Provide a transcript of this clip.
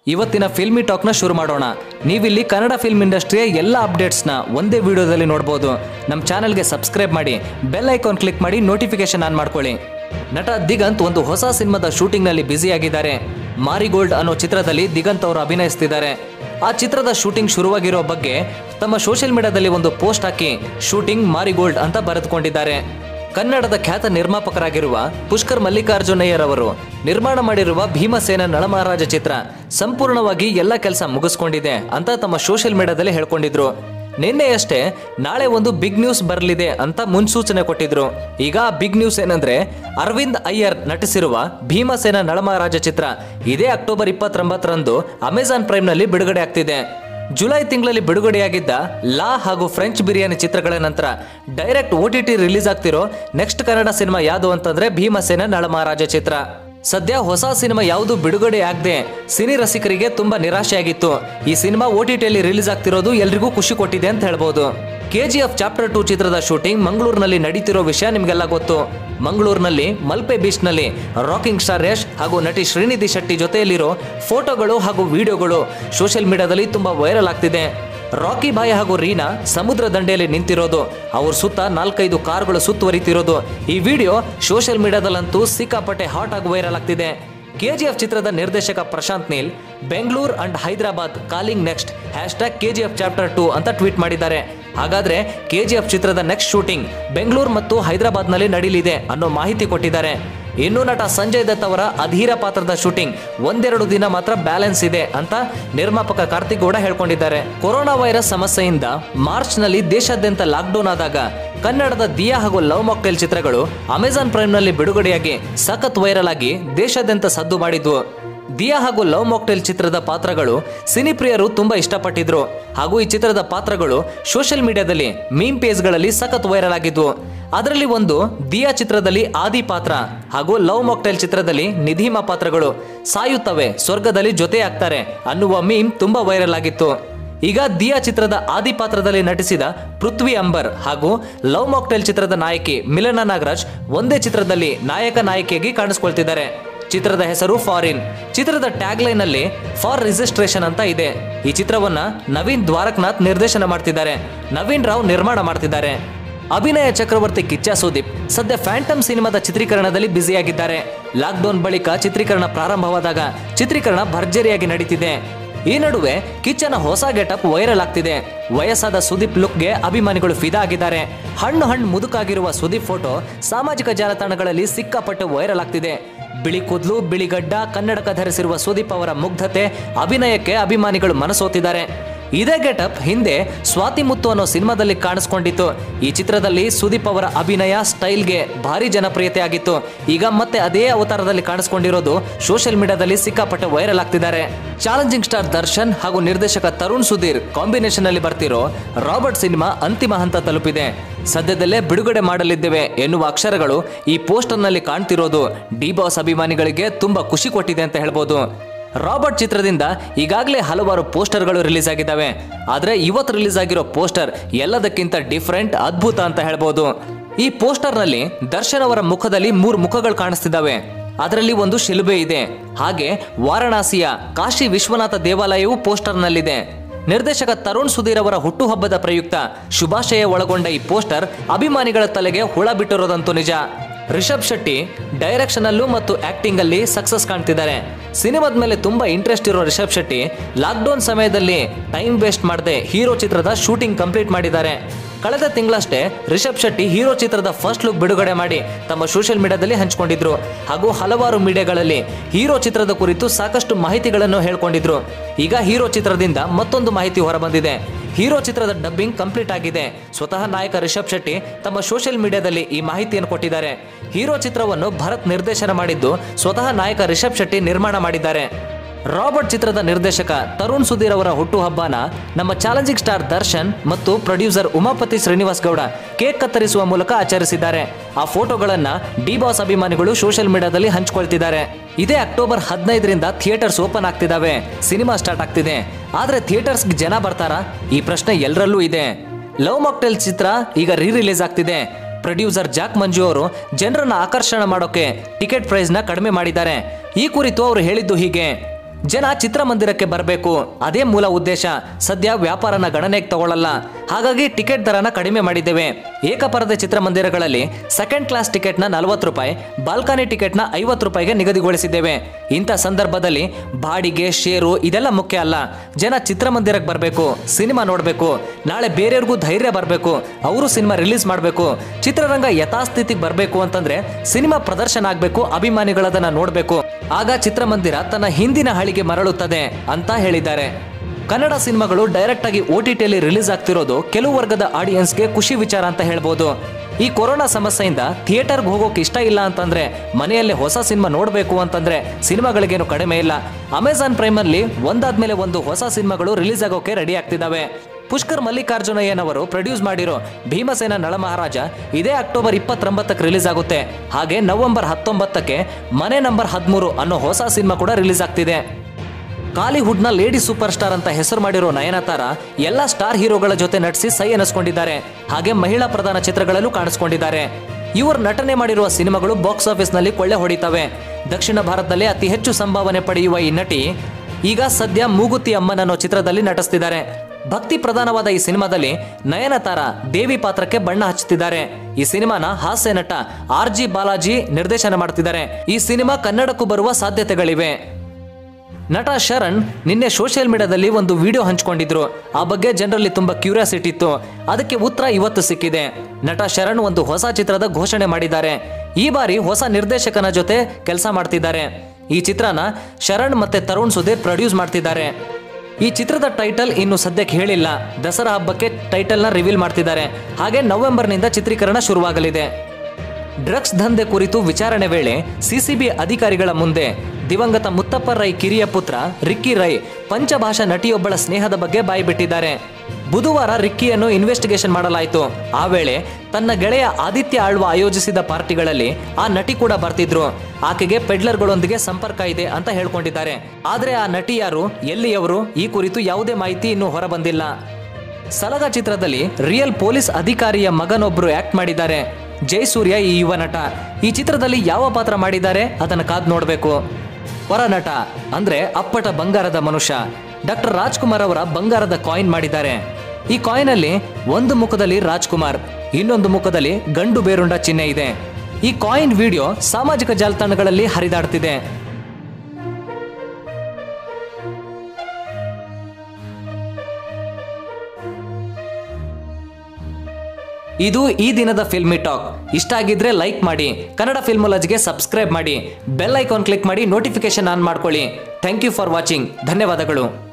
ಇವತ್ತಿನ ಫಿಲ್ಮಿ ಟಾಕ್ನ ಶುರು ಮಾಡೋಣ ನೀವಿಲ್ಲಿ ಕನ್ನಡ ಫಿಲ್ಮ್ ಇಂಡಸ್ಟ್ರಿಯ ಎಲ್ಲ ಅಪ್ಡೇಟ್ಸ್ನ ಒಂದೇ ವಿಡಿಯೋದಲ್ಲಿ ನೋಡ್ಬೋದು ನಮ್ಮ ಚಾನಲ್ಗೆ ಸಬ್ಸ್ಕ್ರೈಬ್ ಮಾಡಿ ಬೆಲ್ ಐಕಾನ್ ಕ್ಲಿಕ್ ಮಾಡಿ ನೋಟಿಫಿಕೇಶನ್ ಆನ್ ಮಾಡ್ಕೊಳ್ಳಿ ನಟ ದಿಗಂತ್ ಒಂದು ಹೊಸ ಸಿನಿಮಾದ ಶೂಟಿಂಗ್ನಲ್ಲಿ ಬ್ಯುಸಿಯಾಗಿದ್ದಾರೆ ಮಾರಿಗೋಲ್ಡ್ ಅನ್ನೋ ಚಿತ್ರದಲ್ಲಿ ದಿಗಂತ್ ಅವರು ಅಭಿನಯಿಸ್ತಿದ್ದಾರೆ ಆ ಚಿತ್ರದ ಶೂಟಿಂಗ್ ಶುರುವಾಗಿರೋ ಬಗ್ಗೆ ತಮ್ಮ ಸೋಷಿಯಲ್ ಮೀಡಿಯಾದಲ್ಲಿ ಒಂದು ಪೋಸ್ಟ್ ಹಾಕಿ ಶೂಟಿಂಗ್ ಮಾರಿಗೋಲ್ಡ್ ಅಂತ ಬರೆದುಕೊಂಡಿದ್ದಾರೆ ಕನ್ನಡದ ಖ್ಯಾತ ನಿರ್ಮಾಪಕರಾಗಿರುವ ಪುಷ್ಕರ್ ಮಲ್ಲಿಕಾರ್ಜುನಯ್ಯರ್ ಅವರು ನಿರ್ಮಾಣ ಮಾಡಿರುವ ಭೀಮಸೇನ ನಳಮಹಾರಾಜ ಚಿತ್ರ ಸಂಪೂರ್ಣವಾಗಿ ಎಲ್ಲ ಕೆಲಸ ಮುಗಿಸ್ಕೊಂಡಿದೆ ಅಂತ ತಮ್ಮ ಸೋಷಿಯಲ್ ಮೀಡಿಯಾದಲ್ಲಿ ಹೇಳ್ಕೊಂಡಿದ್ರು ನಿನ್ನೆಯಷ್ಟೇ ನಾಳೆ ಒಂದು ಬಿಗ್ ನ್ಯೂಸ್ ಬರಲಿದೆ ಅಂತ ಮುನ್ಸೂಚನೆ ಕೊಟ್ಟಿದ್ರು ಈಗ ಆ ಬಿಗ್ ನ್ಯೂಸ್ ಏನಂದ್ರೆ ಅರವಿಂದ್ ಅಯ್ಯರ್ ನಟಿಸಿರುವ ಭೀಮಸೇನ ನಳಮಹಾರಾಜ ಚಿತ್ರ ಇದೇ ಅಕ್ಟೋಬರ್ ಇಪ್ಪತ್ತೊಂಬತ್ತರಂದು ಅಮೆಜಾನ್ ಪ್ರೈಮ್ನಲ್ಲಿ ಬಿಡುಗಡೆ ಆಗ್ತಿದೆ ಜುಲೈ ತಿಂಗಳಲ್ಲಿ ಬಿಡುಗಡೆಯಾಗಿದ್ದ ಲಾ ಹಾಗೂ ಫ್ರೆಂಚ್ ಬಿರಿಯಾನಿ ಚಿತ್ರಗಳ ನಂತರ direct O T T release ಆಗ್ತಿರೋ ನೆಕ್ಸ್ಟ್ ಕನ್ನಡ ಸಿನಿಮಾ ಯಾವುದು ಅಂತಂದ್ರೆ ಭೀಮಸೇನ ನಳಮಹಾರಾಜ ಚಿತ್ರ ಸದ್ಯ ಹೊಸ ಸಿನಿಮಾ ಯಾವುದು ಬಿಡುಗಡೆ ಆಗದೆ ಸಿನಿ ರಸಿಕರಿಗೆ ತುಂಬಾ ನಿರಾಶೆಯಾಗಿತ್ತು ಈ ಸಿನಿಮಾ ಓ ಟಿ ಟಿಯಲ್ಲಿ ರಿಲೀಸ್ ಆಗ್ತಿರೋದು ಎಲ್ರಿಗೂ ಖುಷಿ ಕೊಟ್ಟಿದೆ ಅಂತ ಹೇಳ್ಬೋದು ಕೆಜಿಎಫ್ ಚಾಪ್ಟರ್ ಟೂ ಚಿತ್ರದ ಶೂಟಿಂಗ್ ಮಂಗಳೂರಿನಲ್ಲಿ ನಡೀತಿರೋ ವಿಷಯ ನಿಮಗೆಲ್ಲ ಗೊತ್ತು ಮಂಗಳೂರಿನಲ್ಲಿ ಮಲ್ಪೆ ಬೀಚ್ನಲ್ಲಿ ರಾಕಿಂಗ್ ಸ್ಟಾರ್ ಯಶ್ ಹಾಗೂ ನಟಿ ಶ್ರೀನಿಧಿ ಶೆಟ್ಟಿ ಜೊತೆಯಲ್ಲಿರೋ ಫೋಟೋಗಳು ಹಾಗೂ ವಿಡಿಯೋಗಳು ಸೋಷಿಯಲ್ ಮೀಡಿಯಾದಲ್ಲಿ ತುಂಬಾ ವೈರಲ್ ಆಗ್ತಿದೆ ರಾಕಿ ಬಾಯ್ ಹಾಗೂ ರೀನಾ ಸಮುದ್ರ ದಂಡೆಯಲ್ಲಿ ನಿಂತಿರೋದು ಅವ್ರ ಸುತ್ತ ನಾಲ್ಕೈದು ಕಾರ್ಗಳು ಸುತ್ತುವರಿತಿರೋದು ಈ ವಿಡಿಯೋ ಸೋಷಿಯಲ್ ಮೀಡಿಯಾದಲ್ಲಂತೂ ಸಿಕ್ಕಾಪಟ್ಟೆ ಹಾಟ್ ಆಗಿ ವೈರಲ್ ಆಗ್ತಿದೆ ಕೆಜಿಎಫ್ ಚಿತ್ರದ ನಿರ್ದೇಶಕ Prashanth Neel Bengaluru and Hyderabad calling next hashtag KGF chapter two ಅಂತ ಟ್ವೀಟ್ ಮಾಡಿದ್ದಾರೆ ಹಾಗಾದ್ರೆ ಕೆಜಿಎಫ್ ಚಿತ್ರದ ನೆಕ್ಸ್ಟ್ ಶೂಟಿಂಗ್ ಬೆಂಗಳೂರು ಮತ್ತು ಹೈದರಾಬಾದ್ನಲ್ಲಿ ನಡೀಲಿದೆ ಅನ್ನೋ ಮಾಹಿತಿ ಕೊಟ್ಟಿದ್ದಾರೆ ಇನ್ನು ನಟ ಸಂಜಯ್ ದತ್ ಅವರ ಅಧೀರ ಪಾತ್ರದ ಶೂಟಿಂಗ್ ಒಂದೆರಡು ದಿನ ಮಾತ್ರ ಬ್ಯಾಲೆನ್ಸ್ ಇದೆ ಅಂತ ನಿರ್ಮಾಪಕ ಕಾರ್ತಿಕ್ ಗೌಡ ಹೇಳ್ಕೊಂಡಿದ್ದಾರೆ ಕೊರೋನಾ ವೈರಸ್ ಸಮಸ್ಯೆಯಿಂದ ಮಾರ್ಚ್ನಲ್ಲಿ ದೇಶಾದ್ಯಂತ ಲಾಕ್ಡೌನ್ ಆದಾಗ ಕನ್ನಡದ ದಿಯಾ ಹಾಗೂ ಲವ್ ಮಾಕ್ಟೇಲ್ ಚಿತ್ರಗಳು ಅಮೆಜಾನ್ ಪ್ರೈಮ್ನಲ್ಲಿ ಬಿಡುಗಡೆಯಾಗಿ ಸಖತ್ ವೈರಲ್ ಆಗಿ ದೇಶಾದ್ಯಂತ ಸದ್ದು ಮಾಡಿದ್ವು ದಿಯಾ ಹಾಗೂ ಲವ್ ಮಾಕ್ಟೇಲ್ ಚಿತ್ರದ ಪಾತ್ರಗಳು ಸಿನಿಪ್ರಿಯರು ತುಂಬಾ ಇಷ್ಟಪಟ್ಟಿದ್ರು ಹಾಗೂ ಈ ಚಿತ್ರದ ಪಾತ್ರಗಳು ಸೋಷಿಯಲ್ ಮೀಡಿಯಾದಲ್ಲಿ ಮೀಮ್ ಪೇಜ್ಗಳಲ್ಲಿ ಸಖತ್ ವೈರಲ್ ಆಗಿದ್ವು ಅದರಲ್ಲಿ ಒಂದು ದಿಯಾ ಚಿತ್ರದಲ್ಲಿ ಆದಿ ಪಾತ್ರ ಹಾಗೂ ಲವ್ ಮಾಕ್ಟೇಲ್ ಚಿತ್ರದಲ್ಲಿ ನಿಧಿಮಾ ಪಾತ್ರಗಳು ಸಾಯುತ್ತವೆ ಸ್ವರ್ಗದಲ್ಲಿ ಜೊತೆ ಆಗ್ತಾರೆ ಅನ್ನುವ ಮೀಮ್ ತುಂಬಾ ವೈರಲ್ ಆಗಿತ್ತು ಈಗ ದಿಯಾ ಚಿತ್ರದ ಆದಿ ಪಾತ್ರದಲ್ಲಿ ನಟಿಸಿದ ಪೃಥ್ವಿ ಅಂಬರ್ ಹಾಗೂ ಲವ್ ಮಾಕ್ಟೇಲ್ ಚಿತ್ರದ ನಾಯಕಿ ಮಿಲನ ನಾಗರಾಜ್ ಒಂದೇ ಚಿತ್ರದಲ್ಲಿ ನಾಯಕ ನಾಯಕಿಯಾಗಿ ಕಾಣಿಸ್ಕೊಳ್ತಿದ್ದಾರೆ ಚಿತ್ರದ ಹೆಸರು ಫಾರಿನ್ ಚಿತ್ರದ ಟ್ಯಾಗ್ಲೈನ್ ಅಲ್ಲಿ ಫಾರ್ ರಿಜಿಸ್ಟ್ರೇಷನ್ ಅಂತ ಇದೆ ಈ ಚಿತ್ರವನ್ನ ನವೀನ್ ದ್ವಾರಕನಾಥ್ ನಿರ್ದೇಶನ ಮಾಡ್ತಿದ್ದಾರೆ ನವೀನ್ ರಾವ್ ನಿರ್ಮಾಣ ಮಾಡ್ತಿದ್ದಾರೆ ಅಭಿನಯ ಚಕ್ರವರ್ತಿ ಕಿಚ್ಚ ಸುದೀಪ್ ಸದ್ಯ ಫ್ಯಾಂಟಮ್ ಸಿನಿಮಾದ ಚಿತ್ರೀಕರಣದಲ್ಲಿ ಬ್ಯುಸಿಯಾಗಿದ್ದಾರೆ ಲಾಕ್ಡೌನ್ ಬಳಿಕ ಚಿತ್ರೀಕರಣ ಪ್ರಾರಂಭವಾದಾಗ ಚಿತ್ರೀಕರಣ ಭರ್ಜರಿಯಾಗಿ ನಡೀತಿದೆ ಈ ನಡುವೆ ಕಿಚ್ಚನ ಹೊಸ ಗೆಟಪ್ ವೈರಲ್ ಆಗ್ತಿದೆ ವಯಸ್ಸಾದ ಸುದೀಪ್ ಲುಕ್ಗೆ ಅಭಿಮಾನಿಗಳು ಫಿದಾ ಆಗಿದ್ದಾರೆ ಹಣ್ಣು ಹಣ್ಣು ಮುದುಕಾಗಿರುವ ಸುದೀಪ್ ಫೋಟೋ ಸಾಮಾಜಿಕ ಜಾಲತಾಣಗಳಲ್ಲಿ ಸಿಕ್ಕಾಪಟ್ಟೆ ವೈರಲ್ ಆಗ್ತಿದೆ ಬಿಳಿ ಕೂದಲು ಬಿಳಿ ಗಡ್ಡ ಕನ್ನಡಕ ಧರಿಸಿರುವ ಸುದೀಪ್ ಅವರ ಮುಗ್ಧತೆ ಅಭಿನಯಕ್ಕೆ ಅಭಿಮಾನಿಗಳು ಮನಸೋತಿದ್ದಾರೆ ಇದೇ ಗೆಟಪ್ ಹಿಂದೆ ಸ್ವಾತಿ ಮುತ್ತು ಅನ್ನೋ ಸಿನಿಮಾದಲ್ಲಿ ಕಾಣಿಸ್ಕೊಂಡಿತ್ತು ಈ ಚಿತ್ರದಲ್ಲಿ ಸುದೀಪ್ ಅವರ ಅಭಿನಯ ಸ್ಟೈಲ್ಗೆ ಭಾರಿ ಜನಪ್ರಿಯತೆ ಆಗಿತ್ತು ಈಗ ಮತ್ತೆ ಅದೇ ಅವತಾರದಲ್ಲಿ ಕಾಣಿಸ್ಕೊಂಡಿರೋದು ಸೋಷಿಯಲ್ ಮೀಡಿಯಾದಲ್ಲಿ ಸಿಕ್ಕಾಪಟ್ಟೆ ವೈರಲ್ ಆಗ್ತಿದ್ದಾರೆ ಚಾಲೆಂಜಿಂಗ್ ಸ್ಟಾರ್ ದರ್ಶನ್ ಹಾಗೂ ನಿರ್ದೇಶಕ ತರುಣ್ ಸುಧೀರ್ ಕಾಂಬಿನೇಷನ್ ಅಲ್ಲಿ ಬರ್ತಿರೋ ರಾಬರ್ಟ್ ಸಿನಿಮಾ ಅಂತಿಮ ಹಂತ ತಲುಪಿದೆ ಸದ್ಯದಲ್ಲೇ ಬಿಡುಗಡೆ ಮಾಡಲಿದ್ದೇವೆ ಎನ್ನುವ ಅಕ್ಷರಗಳು ಈ ಪೋಸ್ಟರ್ನಲ್ಲಿ ಕಾಣ್ತಿರೋದು ಡಿ ಬಾಸ್ ಅಭಿಮಾನಿಗಳಿಗೆ ತುಂಬಾ ಖುಷಿ ಕೊಟ್ಟಿದೆ ಅಂತ ಹೇಳ್ಬೋದು ರಾಬರ್ಟ್ ಚಿತ್ರದಿಂದ ಈಗಾಗಲೇ ಹಲವಾರು ಪೋಸ್ಟರ್ಗಳು ರಿಲೀಸ್ ಆಗಿದ್ದಾವೆ ಆದರೆ ಇವತ್ತು ರಿಲೀಸ್ ಆಗಿರೋ ಪೋಸ್ಟರ್ ಎಲ್ಲದಕ್ಕಿಂತ ಡಿಫ್ರೆಂಟ್ ಅದ್ಭುತ ಅಂತ ಹೇಳ್ಬೋದು ಈ ಪೋಸ್ಟರ್ನಲ್ಲಿ ದರ್ಶನ್ ಅವರ ಮುಖದಲ್ಲಿ ಮೂರು ಮುಖಗಳು ಕಾಣಿಸ್ತಿದ್ದಾವೆ ಅದರಲ್ಲಿ ಒಂದು ಶಿಲುಬೆ ಇದೆ ಹಾಗೆ ವಾರಣಾಸಿಯ ಕಾಶಿ ವಿಶ್ವನಾಥ ದೇವಾಲಯವು ಪೋಸ್ಟರ್ನಲ್ಲಿದೆ ನಿರ್ದೇಶಕ ತರುಣ್ ಸುಧೀರ್ ಅವರ ಹುಟ್ಟುಹಬ್ಬದ ಪ್ರಯುಕ್ತ ಶುಭಾಶಯ ಒಳಗೊಂಡ ಈ ಪೋಸ್ಟರ್ ಅಭಿಮಾನಿಗಳ ತಲೆಗೆ ಹುಳ ಬಿಟ್ಟಿರೋದಂತೂ ನಿಜ ರಿಷಬ್ ಶೆಟ್ಟಿ ಡೈರೆಕ್ಷನ್ ಅಲ್ಲೂ ಮತ್ತು ಆಕ್ಟಿಂಗ್ ಅಲ್ಲಿ ಸಕ್ಸಸ್ ಕಾಣ್ತಿದ್ದಾರೆ ಸಿನಿಮಾದ ಮೇಲೆ ತುಂಬಾ ಇಂಟ್ರೆಸ್ಟ್ ಇರೋ ರಿಷಬ್ ಶೆಟ್ಟಿ ಲಾಕ್ಡೌನ್ ಸಮಯದಲ್ಲಿ ಟೈಮ್ ವೇಸ್ಟ್ ಮಾಡದೆ ಹೀರೋ ಚಿತ್ರದ ಶೂಟಿಂಗ್ ಕಂಪ್ಲೀಟ್ ಮಾಡಿದ್ದಾರೆ ಕಳೆದ ತಿಂಗಳಷ್ಟೇ ರಿಷಬ್ ಶೆಟ್ಟಿ ಹೀರೋ ಚಿತ್ರದ ಫಸ್ಟ್ ಲುಕ್ ಬಿಡುಗಡೆ ಮಾಡಿ ತಮ್ಮ ಸೋಷಿಯಲ್ ಮೀಡಿಯಾದಲ್ಲಿ ಹಂಚಿಕೊಂಡಿದ್ರು ಹಾಗೂ ಹಲವಾರು ಮೀಡಿಯಾಗಳಲ್ಲಿ ಹೀರೋ ಚಿತ್ರದ ಕುರಿತು ಸಾಕಷ್ಟು ಮಾಹಿತಿಗಳನ್ನು ಹೇಳ್ಕೊಂಡಿದ್ರು ಈಗ ಹೀರೋ ಚಿತ್ರದಿಂದ ಮತ್ತೊಂದು ಮಾಹಿತಿ ಹೊರಬಂದಿದೆ ಹೀರೋ ಚಿತ್ರದ ಡಬ್ಬಿಂಗ್ ಕಂಪ್ಲೀಟ್ ಆಗಿದೆ ಸ್ವತಃ ನಾಯಕ ರಿಷಬ್ ಶೆಟ್ಟಿ ತಮ್ಮ ಸೋಷಿಯಲ್ ಮೀಡಿಯಾದಲ್ಲಿ ಈ ಮಾಹಿತಿಯನ್ನು ಕೊಟ್ಟಿದ್ದಾರೆ ಹೀರೋ ಚಿತ್ರವನ್ನು ಭರತ್ ನಿರ್ದೇಶನ ಮಾಡಿದ್ದು ಸ್ವತಃ ನಾಯಕ ರಿಷಬ್ ಶೆಟ್ಟಿ ನಿರ್ಮಾಣ ಮಾಡಿದ್ದಾರೆ ರಾಬರ್ಟ್ ಚಿತ್ರದ ನಿರ್ದೇಶಕ ತರುಣ್ ಸುಧೀರ್ ಅವರ ಹುಟ್ಟುಹಬ್ಬನ ನಮ್ಮ ಚಾಲೆಂಜಿಂಗ್ ಸ್ಟಾರ್ ದರ್ಶನ್ ಮತ್ತು ಪ್ರೊಡ್ಯೂಸರ್ ಉಮಾಪತಿ ಶ್ರೀನಿವಾಸ್ ಗೌಡ ಕೇಕ್ ಕತ್ತರಿಸುವ ಮೂಲಕ ಆಚರಿಸಿದ್ದಾರೆ ಆ ಫೋಟೋಗಳನ್ನ ಡಿ ಬಾಸ್ ಅಭಿಮಾನಿಗಳು ಸೋಷಿಯಲ್ ಮೀಡಿಯಾದಲ್ಲಿ ಹಂಚಿಕೊಳ್ತಿದ್ದಾರೆ ಇದೇ ಅಕ್ಟೋಬರ್ ಹದಿನೈದರಿಂದ ಥಿಯೇಟರ್ಸ್ ಓಪನ್ ಆಗ್ತಿದಾವೆ ಸಿನಿಮಾ ಸ್ಟಾರ್ಟ್ ಆಗ್ತಿದೆ ಆದ್ರೆ ಥಿಯೇಟರ್ಸ್ಗೆ ಜನ ಬರ್ತಾರಾ ಈ ಪ್ರಶ್ನೆ ಎಲ್ಲರಲ್ಲೂ ಇದೆ ಲವ್ ಮಾಕ್ಟೆಲ್ ಚಿತ್ರ ಈಗ ರೀ ರಿಲೀಸ್ ಆಗ್ತಿದೆ ಪ್ರೊಡ್ಯೂಸರ್ ಜಾಕ್ ಮಂಜು ಅವರು ಜನರನ್ನ ಆಕರ್ಷಣೆ ಮಾಡೋಕೆ ಟಿಕೆಟ್ ಪ್ರೈಸ್ನ ಕಡಿಮೆ ಮಾಡಿದ್ದಾರೆ ಈ ಕುರಿತು ಅವರು ಹೇಳಿದ್ದು ಹೀಗೆ ಜನ ಚಿತ್ರಮಂದಿರಕ್ಕೆ ಬರಬೇಕು ಅದೇ ಮೂಲ ಉದ್ದೇಶ ಸದ್ಯ ವ್ಯಾಪಾರನ ಗಣನೆಗೆ ತಗೊಳ್ಳಲ್ಲ ಹಾಗಾಗಿ ಟಿಕೆಟ್ ದರನ ಕಡಿಮೆ ಮಾಡಿದ್ದೇವೆ ಏಕಪರದೆ ಚಿತ್ರಮಂದಿರಗಳಲ್ಲಿ ಸೆಕೆಂಡ್ ಕ್ಲಾಸ್ ಟಿಕೆಟ್ನ ನಲವತ್ತು ರೂಪಾಯಿ ಬಾಲ್ಕನಿ ಟಿಕೆಟ್ನ ಐವತ್ತು ರೂಪಾಯಿಗೆ ನಿಗದಿಗೊಳಿಸಿದ್ದೇವೆ ಇಂಥ ಸಂದರ್ಭದಲ್ಲಿ ಬಾಡಿಗೆ ಶೇರು ಇದೆಲ್ಲ ಮುಖ್ಯ ಅಲ್ಲ ಜನ ಚಿತ್ರಮಂದಿರಕ್ಕೆ ಬರಬೇಕು ಸಿನಿಮಾ ನೋಡಬೇಕು ನಾಳೆ ಬೇರೆಯವ್ರಿಗೂ ಧೈರ್ಯ ಬರಬೇಕು ಅವರು ಸಿನಿಮಾ ರಿಲೀಸ್ ಮಾಡಬೇಕು ಚಿತ್ರರಂಗ ಯಥಾಸ್ಥಿತಿಗೆ ಬರಬೇಕು ಅಂತಂದ್ರೆ ಸಿನಿಮಾ ಪ್ರದರ್ಶನ ಆಗಬೇಕು ಅಭಿಮಾನಿಗಳದನ್ನ ನೋಡಬೇಕು ಆಗ ಚಿತ್ರಮಂದಿರ ತನ್ನ ಹಿಂದಿನ ಹಳಿಗೆ ಮರಳುತ್ತದೆ ಅಂತ ಹೇಳಿದ್ದಾರೆ ಕನ್ನಡ ಸಿನಿಮಾಗಳು ಡೈರೆಕ್ಟ್ ಆಗಿ ಓ ಟಿ ಟಿಯಲ್ಲಿ ರಿಲೀಸ್ ಆಗ್ತಿರೋದು ಕೆಲವು ವರ್ಗದ ಆಡಿಯನ್ಸ್ಗೆ ಖುಷಿ ವಿಚಾರ ಅಂತ ಹೇಳ್ಬೋದು ಈ ಕೊರೋನಾ ಸಮಸ್ಯೆಯಿಂದ ಥಿಯೇಟರ್ಗೆ ಹೋಗೋಕೆ ಇಷ್ಟ ಇಲ್ಲ ಅಂತಂದ್ರೆ ಮನೆಯಲ್ಲೇ ಹೊಸ ಸಿನಿಮಾ ನೋಡಬೇಕು ಅಂತಂದ್ರೆ ಸಿನಿಮಾಗಳಿಗೇನು ಕಡಿಮೆ ಇಲ್ಲ ಅಮೆಜಾನ್ ಪ್ರೈಮಲ್ಲಿ ಒಂದಾದ್ಮೇಲೆ ಒಂದು ಹೊಸ ಸಿನಿಮಾಗಳು ರಿಲೀಸ್ ಆಗೋಕೆ ರೆಡಿ ಆಗ್ತಿದ್ದಾವೆ ಪುಷ್ಕರ್ ಮಲ್ಲಿಕಾರ್ಜುನಯ್ಯನವರು ಪ್ರೊಡ್ಯೂಸ್ ಮಾಡಿರೋ ಭೀಮಸೇನ ನಳಮಹಾರಾಜ ಇದೇ ಅಕ್ಟೋಬರ್ ಇಪ್ಪತ್ತೊಂಬತ್ತಕ್ಕೆ ರಿಲೀಸ್ ಆಗುತ್ತೆ ಹಾಗೆ ನವೆಂಬರ್ ಹತ್ತೊಂಬತ್ತಕ್ಕೆ ಮನೆ ನಂಬರ್ ಹದಿಮೂರು ಅನ್ನೋ ಹೊಸ ಸಿನಿಮಾ ಕೂಡ ರಿಲೀಸ್ ಆಗ್ತಿದೆ ಕಾಲಿವುಡ್ನ ಲೇಡಿ ಸೂಪರ್ ಸ್ಟಾರ್ ಅಂತ ಹೆಸರು ಮಾಡಿರೋ ನಯನತಾರ ಎಲ್ಲ ಸ್ಟಾರ್ ಹೀರೋಗಳ ಜೊತೆ ನಟಿಸಿ ಸೈ ಎನಿಸ್ಕೊಂಡಿದ್ದಾರೆ ಹಾಗೆ ಮಹಿಳಾ ಪ್ರಧಾನ ಚಿತ್ರಗಳಲ್ಲೂ ಕಾಣಿಸ್ಕೊಂಡಿದ್ದಾರೆ ಇವರು ನಟನೆ ಮಾಡಿರುವ ಸಿನಿಮಾಗಳು ಬಾಕ್ಸ್ ಆಫೀಸ್ನಲ್ಲಿ ಕೊಳ್ಳೆ ಹೊಡಿತವೆ ದಕ್ಷಿಣ ಭಾರತದಲ್ಲಿ ಅತಿ ಹೆಚ್ಚು ಸಂಭಾವನೆ ಪಡೆಯುವ ಈ ನಟಿ ಈಗ ಸದ್ಯ ಮೂಗುತಿ ಅಮ್ಮನ್ ಅನ್ನೋ ಚಿತ್ರದಲ್ಲಿ ನಟಿಸ್ತಿದ್ದಾರೆ ಭಕ್ತಿ ಪ್ರಧಾನವಾದ ಈ ಸಿನಿಮಾದಲ್ಲಿ ನಯನತಾರ ದೇವಿ ಪಾತ್ರಕ್ಕೆ ಬಣ್ಣ ಹಚ್ಚುತ್ತಿದ್ದಾರೆ ಈ ಸಿನಿಮಾನ ಹಾಸ್ಯ ನಟ ಆರ್ ಜಿ ಬಾಲಾಜಿ ನಿರ್ದೇಶನ ಮಾಡ್ತಿದ್ದಾರೆ ಈ ಸಿನಿಮಾ ಕನ್ನಡಕ್ಕೂ ಬರುವ ಸಾಧ್ಯತೆಗಳಿವೆ ನಟ ಶರಣ್ ನಿನ್ನೆ ಸೋಷಿಯಲ್ ಮೀಡಿಯಾದಲ್ಲಿ ಒಂದು ವಿಡಿಯೋ ಹಂಚಿಕೊಂಡಿದ್ರು ಆ ಬಗ್ಗೆ ಜನರಲ್ಲಿ ತುಂಬಾ ಕ್ಯೂರಿಯಾಸಿಟಿ ಇತ್ತು ಅದಕ್ಕೆ ಉತ್ತರ ಇವತ್ತು ಸಿಕ್ಕಿದೆ ನಟ ಶರಣ್ ಒಂದು ಹೊಸ ಚಿತ್ರದ ಘೋಷಣೆ ಮಾಡಿದ್ದಾರೆ ಈ ಬಾರಿ ಹೊಸ ನಿರ್ದೇಶಕನ ಜೊತೆ ಕೆಲಸ ಮಾಡ್ತಿದ್ದಾರೆ ಈ ಚಿತ್ರನ ಶರಣ್ ಮತ್ತೆ ತರುಣ್ ಸುಧೀರ್ ಪ್ರೊಡ್ಯೂಸ್ ಮಾಡ್ತಿದ್ದಾರೆ ಈ ಚಿತ್ರದ ಟೈಟಲ್ ಇನ್ನು ಸದ್ಯಕ್ಕೆ ಹೇಳಿಲ್ಲ ದಸರಾ ಹಬ್ಬಕ್ಕೆ ಟೈಟಲ್ನ ರಿವೀಲ್ ಮಾಡ್ತಿದ್ದಾರೆ ಹಾಗೆ ನವೆಂಬರ್ನಿಂದ ಚಿತ್ರೀಕರಣ ಶುರುವಾಗಲಿದೆ ಡ್ರಗ್ಸ್ ದಂಧೆ ಕುರಿತು ವಿಚಾರಣೆ ವೇಳೆ ಸಿಸಿಬಿ ಅಧಿಕಾರಿಗಳ ಮುಂದೆ ದಿವಂಗತ ಮುತ್ತಪ್ಪ ರೈ ಕಿರಿಯ ಪುತ್ರ ರಿಕ್ಕಿ ರೈ ಪಂಚಭಾಷಾ ನಟಿಯೊಬ್ಬಳ ಸ್ನೇಹದ ಬಗ್ಗೆ ಬಾಯಿಬಿಟ್ಟಿದ್ದಾರೆ ಬುಧವಾರ ರಿಕ್ಕಿಯನ್ನು ಇನ್ವೆಸ್ಟಿಗೇಷನ್ ಮಾಡಲಾಯಿತು ಆ ವೇಳೆ ತನ್ನ ಗೆಳೆಯ ಆದಿತ್ಯ ಆಳ್ವ ಆಯೋಜಿಸಿದ ಪಾರ್ಟಿಗಳಲ್ಲಿ ಆ ನಟಿ ಕೂಡ ಬರ್ತಿದ್ರು ಆಕೆಗೆ ಪೆಡ್ಲರ್ಗಳೊಂದಿಗೆ ಸಂಪರ್ಕ ಇದೆ ಅಂತ ಹೇಳ್ಕೊಂಡಿದ್ದಾರೆ ಆದ್ರೆ ಆ ನಟಿ ಯಾರು ಎಲ್ಲಿಯವರು ಈ ಕುರಿತು ಯಾವುದೇ ಮಾಹಿತಿ ಇನ್ನೂ ಹೊರಬಂದಿಲ್ಲ ಸಲಗ ಚಿತ್ರದಲ್ಲಿ ರಿಯಲ್ ಪೊಲೀಸ್ ಅಧಿಕಾರಿಯ ಮಗನೊಬ್ರು ಆಕ್ಟ್ ಮಾಡಿದ್ದಾರೆ ಜಯಸೂರ್ಯ ಈ ಯುವ ನಟ ಈ ಚಿತ್ರದಲ್ಲಿ ಯಾವ ಪಾತ್ರ ಮಾಡಿದ್ದಾರೆ ಅದನ್ನು ಕಾದ್ ನೋಡಬೇಕು ಹೊರ ನಟ ಅಂದ್ರೆ ಅಪ್ಪಟ ಬಂಗಾರದ ಮನುಷ್ಯ ಡಾಕ್ಟರ್ ರಾಜ್ಕುಮಾರ್ ಅವರ ಬಂಗಾರದ ಕಾಯಿನ್ ಮಾಡಿದ್ದಾರೆ ಈ ಕಾಯಿನ್ ಅಲ್ಲಿ ಒಂದು ಮುಖದಲ್ಲಿ ರಾಜ್ಕುಮಾರ್ ಇನ್ನೊಂದು ಮುಖದಲ್ಲಿ ಗಂಡು ಬೇರುಂಡ ಚಿಹ್ನೆ ಇದೆ ಈ ಕಾಯಿನ್ ವಿಡಿಯೋ ಸಾಮಾಜಿಕ ಜಾಲತಾಣಗಳಲ್ಲಿ ಹರಿದಾಡ್ತಿದೆ ಇದು ಈ ದಿನದ ಫಿಲ್ಮಿ ಟಾಕ್ ಇಷ್ಟ ಆಗಿದ್ರೆ ಲೈಕ್ ಮಾಡಿ ಕನ್ನಡ ಫಿಲ್ಮೋಲಜ್ಗೆ ಸಬ್ಸ್ಕ್ರೈಬ್ ಮಾಡಿ ಬೆಲ್ ಐಕಾನ್ ಕ್ಲಿಕ್ ಮಾಡಿ ನೋಟಿಫಿಕೇಶನ್ ಆನ್ ಮಾಡ್ಕೊಳ್ಳಿ ಥ್ಯಾಂಕ್ ಯು ಫಾರ್ ವಾಚಿಂಗ್ ಧನ್ಯವಾದಗಳು